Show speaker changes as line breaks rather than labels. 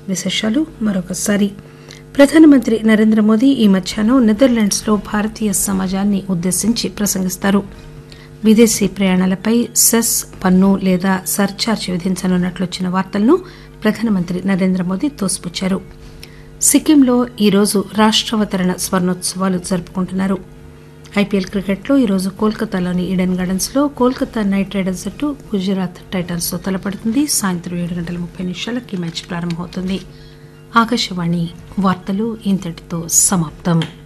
విశేషాలు మరొకసారి ప్రధానమంత్రి నరేంద్ర మోదీ ఈ మధ్యాహ్నం నెదర్లాండ్స్ లో భారతీయ సమాజాన్ని ఉద్దేశించి ప్రసంగిస్తారు విదేశీ ప్రయాణాలపై సెస్ పన్ను లేదా సర్చార్జ్ విధించనున్నట్లు వచ్చిన వార్తలను ప్రధానమంత్రి నరేంద్ర మోదీ తోసిపుచ్చారు సిక్కింలో ఈరోజు రాష్టావతరణ స్వర్ణోత్సవాలు జరుపుకుంటున్నారు ఐపీఎల్ క్రికెట్లో ఈరోజు కోల్కతాలోని ఈడెన్ గార్డెన్స్ లో కోల్కతా నైట్ రైడర్స్ జట్టు గుజరాత్ టైటన్స్ తో తలపడుతుంది సాయంత్రం ఏడు గంటల ముప్పై నిమిషాలకి మ్యాచ్ ప్రారంభమవుతుంది ఆకాశవాణి వార్తలు ఇంతటితో సమాప్తం